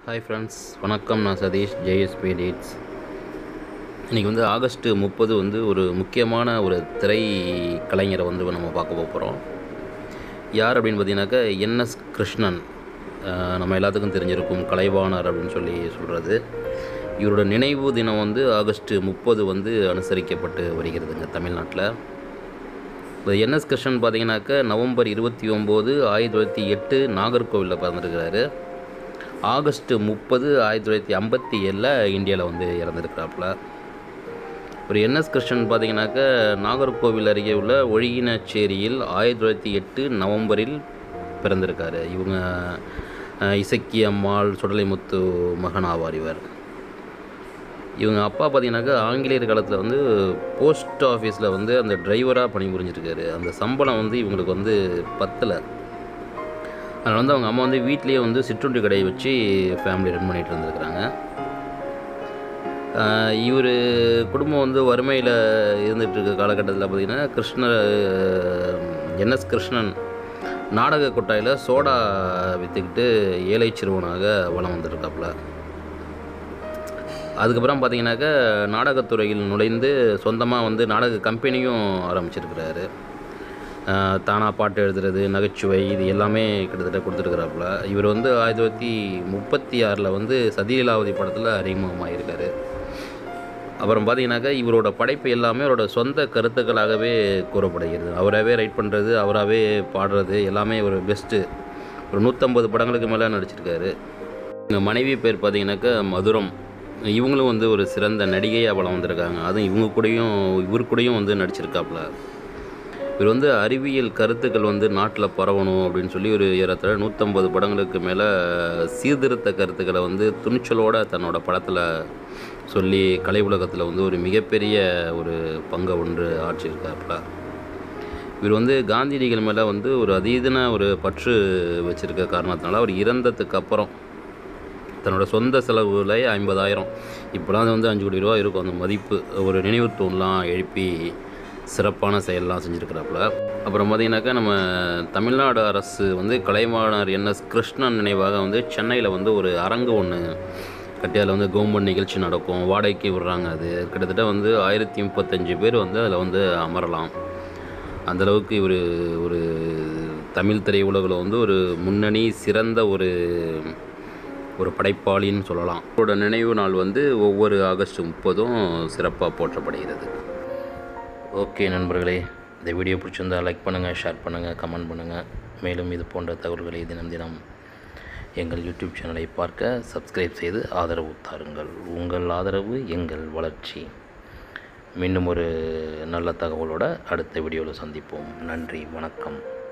hi friends வணக்கம் நான் Satish JSP dates இன்றைக்கி வந்து ஆகஸ்ட் முப்பது வந்து ஒரு முக்கியமான ஒரு திரை கலைஞரை வந்து நம்ம பார்க்க போகிறோம் யார் அப்படின்னு பார்த்தீங்கன்னாக்கா என்எஸ் கிருஷ்ணன் அஹ் நம்ம எல்லாத்துக்கும் தெரிஞ்சிருக்கும் கலைவாணர் அப்படின்னு சொல்லி சொல்கிறது இவரோட நினைவு தினம் வந்து ஆகஸ்ட் முப்பது வந்து அனுசரிக்கப்பட்டு வருகிறதுங்க தமிழ்நாட்டில் இப்போ என்எஸ் கிருஷ்ணன் பார்த்தீங்கன்னாக்கா நவம்பர் இருபத்தி ஒம்பது ஆயிரத்தி தொள்ளாயிரத்தி எட்டு நாகர்கோவிலில் பிறந்திருக்கிறாரு ஆகஸ்ட் முப்பது ஆயிரத்தி தொள்ளாயிரத்தி ஐம்பத்தி ஏழில் இந்தியாவில் வந்து இறந்துருக்கிறாப்புல ஒரு என்எஸ் கிருஷ்ணன் பார்த்தீங்கன்னாக்கா நாகர்கோவில் அருகே உள்ள ஒழுகினச்சேரியில் ஆயிரத்தி தொள்ளாயிரத்தி எட்டு நவம்பரில் பிறந்திருக்காரு இவங்க அஹ், இசக்கி அம்மாள் சுடலைமுத்து மகன் ஆவார் இவர் இவங்க அப்பா பார்த்தீங்கன்னாக்கா ஆங்கிலேயர் காலத்தில் வந்து போஸ்ட் ஆஃபீஸில் வந்து அந்த டிரைவராக பணிபுரிஞ்சிருக்காரு அந்த சம்பளம் வந்து இவங்களுக்கு வந்து பத்தலை அதனால் வந்து அவங்க அம்மா வந்து வீட்லேயே வந்து சிற்றுண்டி கடையை வச்சு ஃபேமிலி ரன் பண்ணிகிட்டு இருந்திருக்கிறாங்க இவர் குடும்பம் வந்து வறுமையில் இருந்துகிட்டு இருக்க காலகட்டத்தில் பார்த்திங்கன்னா கிருஷ்ணர் என்எஸ் கிருஷ்ணன் நாடக கொட்டாயில் சோடா விற்றுக்கிட்டு ஏழை சிறுவனாக வலம் வந்துருக்காப்புல அதுக்கப்புறம் பார்த்தீங்கன்னாக்கா நாடகத்துறையில் நுழைந்து சொந்தமாக வந்து நாடக கம்பெனியும் ஆரம்பிச்சிருக்கிறாரு ஆஹ் தானா பாட்டு எழுதுறது நகைச்சுவை இது எல்லாமே கிட்டத்தட்ட கொடுத்துருக்குறாப்புல இவர் வந்து ஆயிரத்தி தொள்ளாயிரத்தி முப்பத்தி ஆறில் வந்து சதிலீலாவதி படத்தில் அறிமுகமாகிருக்காரு அப்புறம் பார்த்தீங்கன்னாக்கா இவரோட படைப்பு எல்லாமே அவரோட சொந்த கருத்துக்களாகவே கூறப்படுகிறது அவராகவே ரைட் பண்ணுறது அவராகவே பாடுறது எல்லாமே ஒரு பெஸ்ட்டு ஒரு நூற்றம்பது படங்களுக்கு மேலே நடிச்சிருக்காரு எங்கள் மனைவி பேர் பார்த்தீங்கன்னாக்கா மதுரம் இவங்களும் வந்து ஒரு சிறந்த நடிகையாக வளம் வந்திருக்காங்க அதுவும் இவங்க கூடயும் இவர் கூடயும் வந்து நடிச்சிருக்காப்புல இவர் வந்து அறிவியல் கருத்துக்கள் வந்து நாட்டில் பரவணும் அப்படின்னு சொல்லி ஒரு ஏறத்தாழ நூற்றம்பது படங்களுக்கு மேலே சீர்திருத்த கருத்துக்களை வந்து துணிச்சலோட தன்னோட படத்தில் சொல்லி கலை உலகத்தில் வந்து ஒரு மிகப்பெரிய ஒரு பங்கை ஒன்று ஆற்றியிருக்காப்புல இவர் வந்து காந்தியடிகள் மேலே வந்து ஒரு அதீதன ஒரு பற்று வச்சிருக்க காரணத்தினால அவர் இறந்ததுக்கு அப்புறம் தன்னோட சொந்த செலவுல ஐம்பதாயிரம் இப்போலாம் வந்து அஞ்சு கோடி ரூபா இருக்கும் அந்த மதிப்பு ஒரு நினைவு தூண்லாம் எழுப்பி சிறப்பான செயல்லாம் செஞ்சுருக்கிறாப்புல அப்புறம் பார்த்தீங்கன்னாக்கா நம்ம தமிழ்நாடு அரசு வந்து கலைவாணர் என்எஸ் கிருஷ்ணன் நினைவாக வந்து சென்னையில் வந்து ஒரு அரங்கு ஒன்று கட்டி அதில் வந்து கவர்மெண்ட் நிகழ்ச்சி நடக்கும் வாடகைக்கு விடுறாங்க அது கிட்டத்தட்ட வந்து ஆயிரத்தி முப்பத்தஞ்சு பேர் வந்து அதில் வந்து அமரலாம் அந்தளவுக்கு இவர் ஒரு தமிழ் திரையுலகில் வந்து ஒரு முன்னணி சிறந்த ஒரு ஒரு படைப்பாளின்னு சொல்லலாம் அவரோட நினைவு நாள் வந்து ஒவ்வொரு ஆகஸ்ட் முப்பதும் சிறப்பாக போற்றப்படுகிறது ஓகே நண்பர்களே இந்த வீடியோ பிடிச்சிருந்தா லைக் பண்ணுங்கள் ஷேர் பண்ணுங்கள் கமெண்ட் பண்ணுங்கள் மேலும் இது போன்ற தகவல்களை தினம் தினம் எங்கள் யூடியூப் சேனலை பார்க்க சப்ஸ்கிரைப் செய்து ஆதரவு தாருங்கள் உங்கள் ஆதரவு எங்கள் வளர்ச்சி மீண்டும் ஒரு நல்ல தகவலோட அடுத்த வீடியோவில் சந்திப்போம் நன்றி வணக்கம்